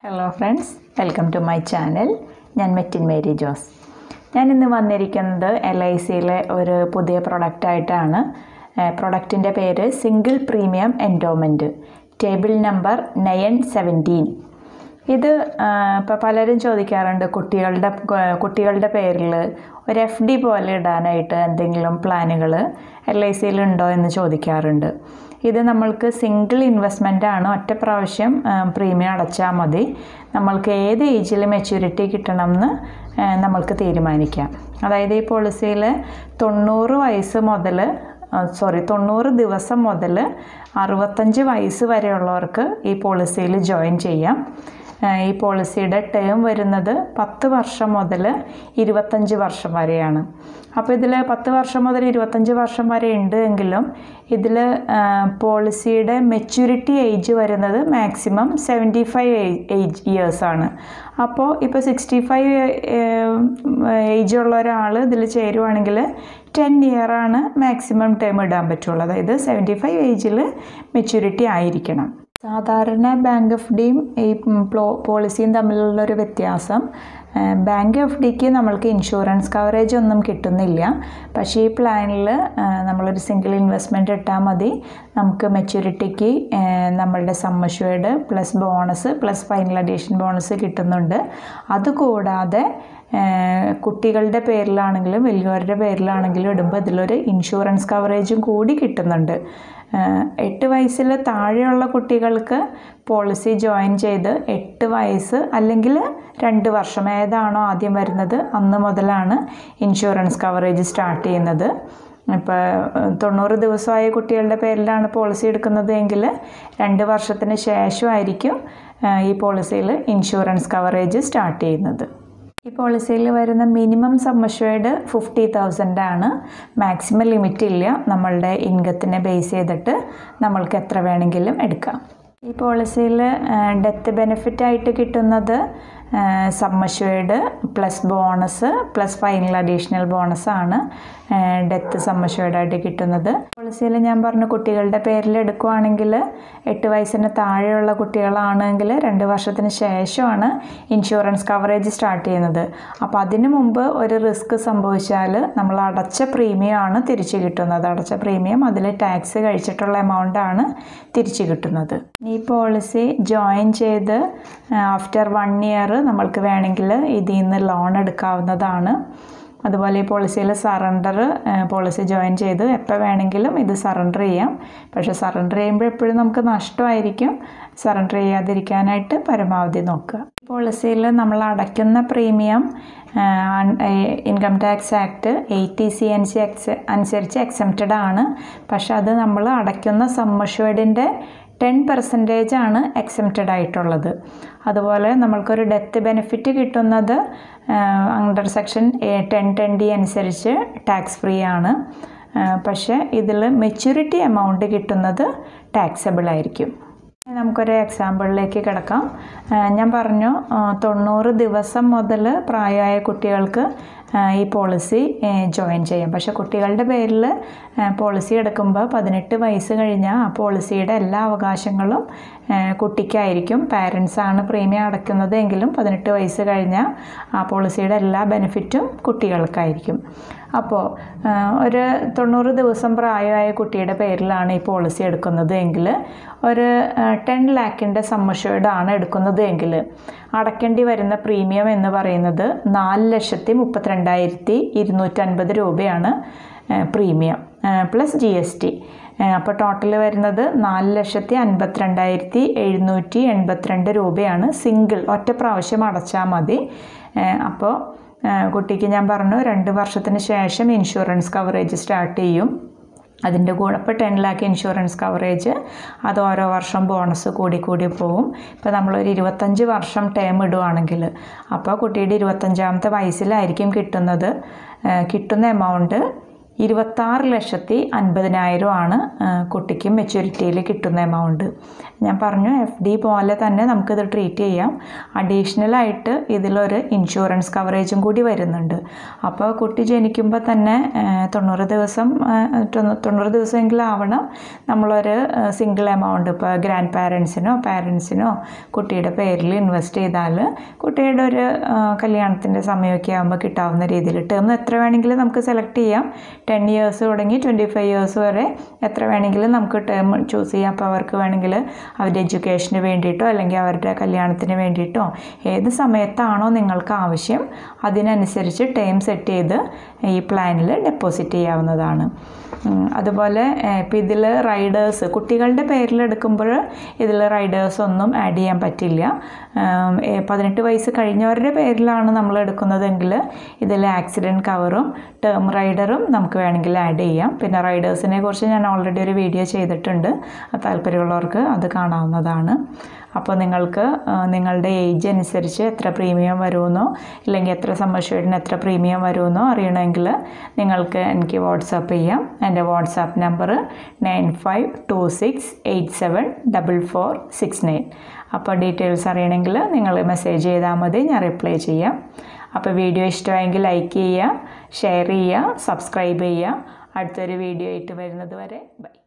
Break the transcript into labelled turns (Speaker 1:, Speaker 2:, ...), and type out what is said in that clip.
Speaker 1: hello friends welcome to my channel ഞാൻ മെറ്റിൻ Mary Jose ഞാൻ ഇന്ന് വന്നിരിക്കുന്നത് എൽ ഐ സിയിലെ ഒരു പുതിയ പ്രൊഡക്റ്റായിട്ടാണ് പ്രൊഡക്റ്റിൻ്റെ പേര് single premium endowment table number nine seventeen ഇത് ഇപ്പോൾ പലരും ചോദിക്കാറുണ്ട് കുട്ടികളുടെ കുട്ടികളുടെ പേരിൽ ഒരു എഫ് ഡി പോലെ ഇടാനായിട്ട് എന്തെങ്കിലും പ്ലാനുകൾ എൽ ഐ സിയിലുണ്ടോ എന്ന് ചോദിക്കാറുണ്ട് ഇത് നമ്മൾക്ക് സിംഗിൾ ഇൻവെസ്റ്റ്മെൻ്റ് ആണ് ഒറ്റ പ്രാവശ്യം പ്രീമിയം അടച്ചാൽ മതി നമ്മൾക്ക് ഏത് ഏജിൽ മെച്യൂരിറ്റി കിട്ടണമെന്ന് നമ്മൾക്ക് തീരുമാനിക്കാം അതായത് ഈ പോളിസിയിൽ തൊണ്ണൂറ് വയസ്സ് മുതൽ സോറി തൊണ്ണൂറ് ദിവസം മുതൽ അറുപത്തഞ്ച് വയസ്സ് വരെയുള്ളവർക്ക് ഈ പോളിസിയിൽ ജോയിൻ ചെയ്യാം ഈ പോളിസിയുടെ ടേം വരുന്നത് പത്ത് വർഷം മുതൽ ഇരുപത്തഞ്ച് വർഷം വരെയാണ് അപ്പോൾ ഇതിൽ പത്ത് വർഷം മുതൽ ഇരുപത്തഞ്ച് വർഷം വരെ ഉണ്ട് എങ്കിലും ഇതിൽ പോളിസിയുടെ മെച്യൂരിറ്റി ഏജ് വരുന്നത് മാക്സിമം സെവൻറ്റി ഫൈവ് ഏജ് ഇയേഴ്സാണ് അപ്പോൾ ഇപ്പോൾ സിക്സ്റ്റി ഫൈവ് ഏജ് ഉള്ള ഒരാൾ ഇതിൽ ചേരുവാണെങ്കിൽ ടെൻ ഇയറാണ് മാക്സിമം ടേം ഇടാൻ പറ്റുള്ളൂ അതായത് സെവൻറ്റി ഫൈവ് ഏജിൽ മെച്യൂരിറ്റി ആയിരിക്കണം സാധാരണ ബാങ്ക് എഫ് ഡിയും ഈ പോളിസിയും തമ്മിലുള്ള ഒരു വ്യത്യാസം ബാങ്ക് എഫ് ഡിക്ക് നമ്മൾക്ക് ഇൻഷുറൻസ് കവറേജ് ഒന്നും കിട്ടുന്നില്ല പക്ഷേ ഈ പ്ലാനിൽ നമ്മളൊരു സിംഗിൾ ഇൻവെസ്റ്റ്മെൻറ്റ് ഇട്ടാൽ മതി നമുക്ക് മെച്യൂരിറ്റിക്ക് നമ്മളുടെ sum assured plus bonus plus final addition bonus കിട്ടുന്നുണ്ട് അതുകൂടാതെ കുട്ടികളുടെ പേരിലാണെങ്കിലും വലിയവരുടെ പേരിലാണെങ്കിലും ഇടുമ്പോൾ ഇതിലൊരു ഇൻഷുറൻസ് കവറേജും കൂടി കിട്ടുന്നുണ്ട് എട്ട് വയസ്സിൽ താഴെയുള്ള കുട്ടികൾക്ക് പോളിസി ജോയിൻ ചെയ്ത് എട്ട് വയസ്സ് അല്ലെങ്കിൽ രണ്ട് വർഷം ഏതാണോ ആദ്യം വരുന്നത് അന്ന് മുതലാണ് ഇൻഷുറൻസ് കവറേജ് സ്റ്റാർട്ട് ചെയ്യുന്നത് ഇപ്പോൾ തൊണ്ണൂറ് ദിവസമായ കുട്ടികളുടെ പേരിലാണ് പോളിസി എടുക്കുന്നത് എങ്കിൽ രണ്ട് വർഷത്തിന് ശേഷമായിരിക്കും ഈ പോളിസിയിൽ ഇൻഷുറൻസ് കവറേജ് സ്റ്റാർട്ട് ചെയ്യുന്നത് ഈ പോളിസിയിൽ വരുന്ന മിനിമം സമ്മഷ്വേഡ് ഫിഫ്റ്റി തൗസൻഡ് ആണ് മാക്സിമം ലിമിറ്റ് ഇല്ല നമ്മളുടെ ഇൻകത്തിനെ ബേസ് ചെയ്തിട്ട് നമ്മൾക്ക് എത്ര വേണമെങ്കിലും എടുക്കാം ഈ പോളിസിയിൽ ഡെത്ത് ബെനിഫിറ്റ് ആയിട്ട് കിട്ടുന്നത് sum assured plus bonus plus final additional bonus ആണ് ഡെത്ത് സമ്മഷ്വേഡായിട്ട് കിട്ടുന്നത് പോളിസിയിൽ ഞാൻ പറഞ്ഞു കുട്ടികളുടെ പേരിൽ എടുക്കുവാണെങ്കിൽ എട്ട് വയസ്സിന് താഴെയുള്ള കുട്ടികളാണെങ്കിൽ രണ്ട് വർഷത്തിന് ശേഷമാണ് ഇൻഷുറൻസ് കവറേജ് സ്റ്റാർട്ട് ചെയ്യുന്നത് അപ്പോൾ അതിനു മുമ്പ് ഒരു റിസ്ക് സംഭവിച്ചാൽ നമ്മൾ അടച്ച പ്രീമിയം ആണ് തിരിച്ചു കിട്ടുന്നത് അടച്ച പ്രീമിയം അതിൽ ടാക്സ് കഴിച്ചിട്ടുള്ള എമൗണ്ട് ആണ് തിരിച്ചു കിട്ടുന്നത് ഈ പോളിസി ജോയിൻ ചെയ്ത് ആഫ്റ്റർ വൺ ഇയർ നമ്മൾക്ക് വേണമെങ്കിൽ ഇതിൽ നിന്ന് ലോൺ എടുക്കാവുന്നതാണ് അതുപോലെ ഈ പോളിസിയിൽ സറണ്ടർ പോളിസി ജോയിൻ ചെയ്ത് എപ്പോൾ വേണമെങ്കിലും ഇത് സറണ്ടർ ചെയ്യാം പക്ഷേ സറണ്ടർ ചെയ്യുമ്പോൾ എപ്പോഴും നമുക്ക് നഷ്ടമായിരിക്കും സറണ്ടർ ചെയ്യാതിരിക്കാനായിട്ട് പരമാവധി നോക്കുക പോളിസിയിൽ നമ്മൾ അടയ്ക്കുന്ന premium income tax act eighty C N C X അനുസരിച്ച് എക്സംപ്റ്റഡ് ആണ് പക്ഷെ അത് നമ്മൾ അടയ്ക്കുന്ന സമ്മഷ്വേഡിൻ്റെ ടെൻ പെർസെൻറ്റേജ് ആണ് എക്സംപ്റ്റഡ് ആയിട്ടുള്ളത് അതുപോലെ നമ്മൾക്കൊരു ഡെത്ത് ബെനിഫിറ്റ് കിട്ടുന്നത് under section ten ten D അനുസരിച്ച് ടാക്സ് ഫ്രീ ആണ് പക്ഷേ ഇതിൽ മെച്യൂരിറ്റി എമൗണ്ട് കിട്ടുന്നത് ടാക്സബിൾ ആയിരിക്കും നമുക്കൊരു എക്സാമ്പിളിലേക്ക് കിടക്കാം ഞാൻ പറഞ്ഞു തൊണ്ണൂറ് ദിവസം മുതൽ പ്രായമായ കുട്ടികൾക്ക് ഈ പോളിസി ജോയിൻ ചെയ്യാം പക്ഷേ കുട്ടികളുടെ പേരിൽ പോളിസി എടുക്കുമ്പോൾ പതിനെട്ട് വയസ്സ് കഴിഞ്ഞാൽ ആ പോളിസിയുടെ എല്ലാ അവകാശങ്ങളും കുട്ടിക്കായിരിക്കും പാരൻസാണ് പ്രീമിയം അടയ്ക്കുന്നത് എങ്കിലും പതിനെട്ട് വയസ്സ് കഴിഞ്ഞാൽ ആ പോളിസിയുടെ എല്ലാ ബെനിഫിറ്റും കുട്ടികൾക്കായിരിക്കും അപ്പോൾ ഒരു തൊണ്ണൂറ് ദിവസം പ്രായമായ കുട്ടിയുടെ പേരിലാണ് ഈ പോളിസി എടുക്കുന്നത് എങ്കിൽ ഒരു ടെൻ ലാക്കിൻ്റെ സമ്മഷ്വേർഡാണ് എടുക്കുന്നത് എങ്കിൽ അടയ്ക്കേണ്ടി വരുന്ന പ്രീമിയം എന്ന് പറയുന്നത് നാല് ലക്ഷത്തി മുപ്പത്തിരണ്ടായിരത്തി ഇരുന്നൂറ്റൻപത് രൂപയാണ് premium plus G S T അപ്പോൾ ടോട്ടൽ വരുന്നത് നാല് ലക്ഷത്തി അൻപത്തിരണ്ടായിരത്തി എഴുന്നൂറ്റി എൺപത്തിരണ്ട് രൂപയാണ് സിംഗിൾ ഒറ്റ പ്രാവശ്യം അടച്ചാൽ മതി അപ്പോൾ കുട്ടിക്ക് ഞാൻ പറഞ്ഞു രണ്ട് വർഷത്തിന് ശേഷം ഇൻഷുറൻസ് കവറേജ് സ്റ്റാർട്ട് ചെയ്യും അതിൻ്റെ കൂടെ ഇപ്പോൾ ടെൻ ലാക്ക് ഇൻഷുറൻസ് കവറേജ് അത് ഓരോ വർഷം ബോണസ് കൂടി കൂടി പോവും ഇപ്പോൾ നമ്മളൊരു ഇരുപത്തഞ്ച് വർഷം ടേം ഇടുവാണെങ്കിൽ അപ്പോൾ കുട്ടിയുടെ ഇരുപത്തഞ്ചാമത്തെ വയസ്സിലായിരിക്കും കിട്ടുന്നത് കിട്ടുന്ന എമൗണ്ട് ഇരുപത്താറ് ലക്ഷത്തി അൻപതിനായിരമാണ് കുട്ടിക്ക് മെച്യൂരിറ്റിയിൽ കിട്ടുന്ന എമൗണ്ട് ഞാൻ പറഞ്ഞു എഫ് ഡി പോലെ തന്നെ നമുക്കിത് ട്രീറ്റ് ചെയ്യാം അഡീഷണലായിട്ട് ഇതിലൊരു ഇൻഷുറൻസ് കവറേജും കൂടി വരുന്നുണ്ട് അപ്പോൾ കുട്ടി ജനിക്കുമ്പോൾ തന്നെ തൊണ്ണൂറ് ദിവസം തൊണ്ണൂറ് ദിവസമെങ്കിലും ആവണം നമ്മളൊരു സിംഗിൾ എമൗണ്ട് ഇപ്പോൾ ഗ്രാൻഡ് പാരൻസിനോ പാരൻസിനോ കുട്ടിയുടെ പേരിൽ ഇൻവെസ്റ്റ് ചെയ്താൽ കുട്ടിയുടെ ഒരു കല്യാണത്തിൻ്റെ സമയമൊക്കെ ആകുമ്പോൾ കിട്ടാവുന്ന രീതിയിൽ ടേം എത്ര വേണമെങ്കിലും നമുക്ക് സെലക്ട് ചെയ്യാം ടെൻ ഇയേഴ്സ് തുടങ്ങി ട്വൻറ്റി ഫൈവ് ഇയേഴ്സ് വരെ എത്ര വേണമെങ്കിലും നമുക്ക് ടേം ചൂസ് ചെയ്യാം അപ്പോൾ അവർക്ക് വേണമെങ്കിൽ അവരുടെ എഡ്യൂക്കേഷന് വേണ്ടിയിട്ടോ അല്ലെങ്കിൽ അവരുടെ കല്യാണത്തിന് വേണ്ടിയിട്ടോ ഏത് സമയത്താണോ നിങ്ങൾക്ക് ആവശ്യം അതിനനുസരിച്ച് ടൈം സെറ്റ് ചെയ്ത് ഈ പ്ലാനിൽ ഡെപ്പോസിറ്റ് ചെയ്യാവുന്നതാണ് അതുപോലെ ഇപ്പം ഇതിൽ റൈഡേഴ്സ് കുട്ടികളുടെ പേരിൽ എടുക്കുമ്പോൾ ഇതിൽ റൈഡേഴ്സ് ഒന്നും ആഡ് ചെയ്യാൻ പറ്റില്ല പതിനെട്ട് വയസ്സ് കഴിഞ്ഞവരുടെ പേരിലാണ് നമ്മൾ എടുക്കുന്നതെങ്കിൽ ഇതിൽ ആക്സിഡൻറ്റ് കവറും ടേം റൈഡറും നമുക്ക് വേണമെങ്കിൽ ആഡ് ചെയ്യാം പിന്നെ റൈഡേഴ്സിനെ കുറിച്ച് ഞാൻ ഓൾറെഡി ഒരു വീഡിയോ ചെയ്തിട്ടുണ്ട് താല്പര്യമുള്ളവർക്ക് അത് കാണാവുന്നതാണ് അപ്പോൾ നിങ്ങൾക്ക് നിങ്ങളുടെ ഏജ് അനുസരിച്ച് എത്ര പ്രീമിയം വരുമെന്നോ ഇല്ലെങ്കിൽ എത്ര സമ്മർഷേഡിന് എത്ര പ്രീമിയം വരുമെന്നോ അറിയണമെങ്കിൽ നിങ്ങൾക്ക് എനിക്ക് വാട്സാപ്പ് ചെയ്യാം എൻ്റെ WhatsApp number nine five two six eight seven double four six nine അപ്പോൾ ഡീറ്റെയിൽസ് അറിയണമെങ്കിൽ നിങ്ങൾ മെസ്സേജ് ചെയ്താൽ മതി ഞാൻ റിപ്ലൈ ചെയ്യാം അപ്പോൾ വീഡിയോ ഇഷ്ടമായെങ്കിൽ ലൈക്ക് ചെയ്യുക ഷെയർ ചെയ്യുക സബ്സ്ക്രൈബ് ചെയ്യുക അടുത്തൊരു വീഡിയോ ആയിട്ട് വരുന്നത് വരെ ബൈ